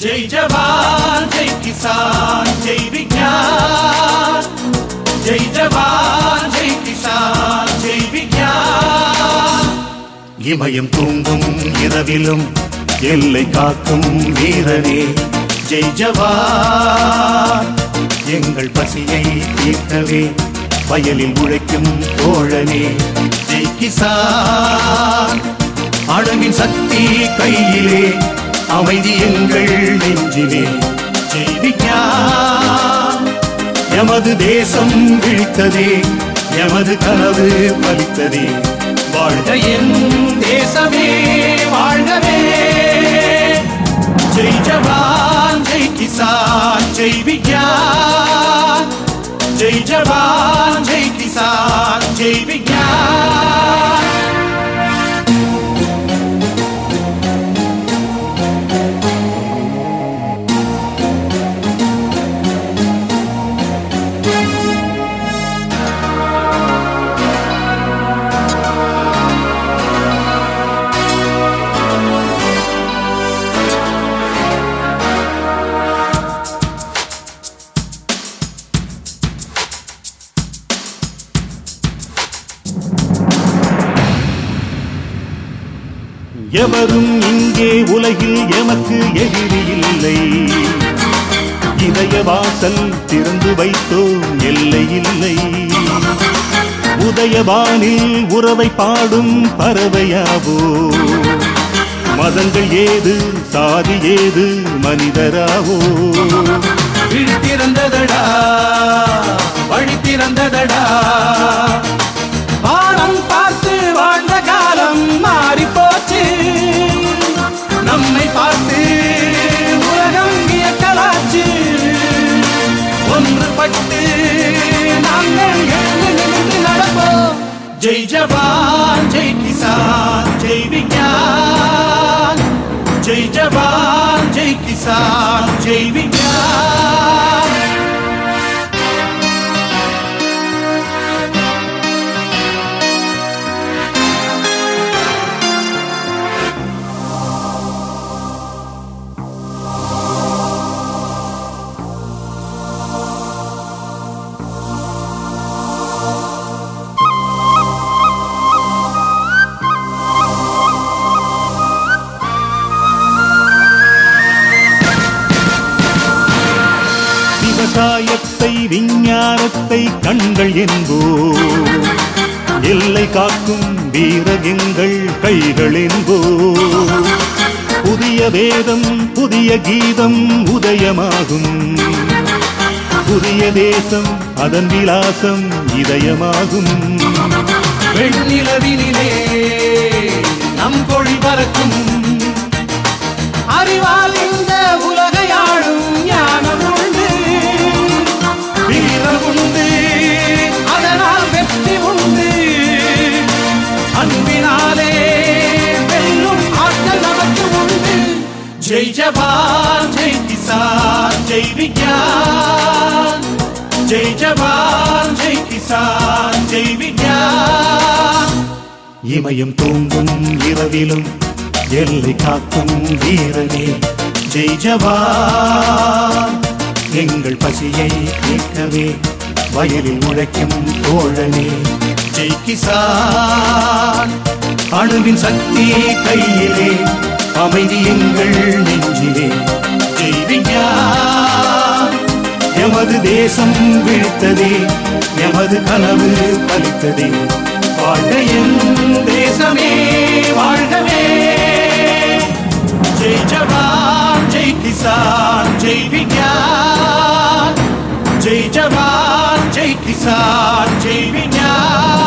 जय जवान जय किसान जय विज्ञान जय जवान जय किसान जय विज्ञान இமயம் தூங்கும் இரவிலும் எல்லை காக்கும் வீரனே ஜெய் ஜவான் எங்கள் பசியை தீர்க்கவே வயலில் உழைக்கும் தோழனே ஜெய் கிசான் அணுவின் சக்தி கையிலே அமைதி எங்கள் நெஞ்சிலே ஜெய் விஞ்ஞான் எமது தேசம் விழித்ததே எமது கனவு பலித்ததே வாழ்க என் தேசமே வாழ்கவே ஜெய் ஜவான் ஜெய் கிசான் ஜெய் விஞ்ஞான் ஜெய் ஜவான் ஜெய் கிசான் ஜெய் விஞ்ஞான் எவரும் இங்கே உலகில் எமக்கு எதிரி இல்லை இதய வாசல் திறந்து வைத்தோம் எல்லை இல்லை உதயவானில் உறவை பாடும் பறவையாவோ மதங்கள் ஏது சாதி ஏது மனிதராவோ விழித்திறந்ததடா வழி திறந்ததடா வானம் பார்த்து வாழ்ந்த காலம் மாறி போச்சு நம்மை பார்த்து உலகம் வியக்கலாச்சு ஒன்றுபட்டு நாங்கள் எழுந்து நிமிர்ந்து நடப்போம் ஜெய் ஜவான் ஜெய் கிசான் ஜெய் விஞ்ஞான் ஜெய் ஜவான் ஜெய் கிசான் ஜெய் விஞ்ஞான் விவசாயத்தை விஞ்ஞானத்தை கண்கள் என்போ எல்லை காக்கும் வீரர் எங்கள் கைகள் என்போ புதிய வேதம் புதிய கீதம் உதயமாகும் புதிய தேசம் அதன் விலாசம் இதயமாகும் வெண்ணிலவினிலே நம் கொழி பறக்கும் அறிவால் இந்த உலகை ஆளும் ஞானம் உண்டு வீரம் உண்டு அதனால் வெற்றி உண்டு அன்பினாலே வெல்லும் ஆற்றல் நமக்கு உண்டு ஜெய் ஜவான் ஜெய் கிசான் ஜெய் விஞ்ஞான் ஜெய் ஜவான் ஜெய் கிசான் ஜெய் விஞ்ஞான் இமயம் தூங்கும் இரவிலும் எல்லை காக்கும் வீரனே ஜெய் ஜவான் எங்கள் பசியை கேட்கவே வயலில் உழைக்கும் தோழனே ஜெய் கிசான் அணுவின் சக்தி கையிலே அமைதி எங்கள் நெஞ்சிலே ஜெய் விஞ்ஞான் எமது தேசம் விழித்ததே எமது கனவு பலித்ததே வாழ்க என் தேசமே வாழ்கவே ஜெய் ஜவான் ஜெய் கிசான் ஜெய் விஞ்ஞான் ஜெய் ஜவான் ஜெய் கிசான் ஜெய் விஞ்ஞான்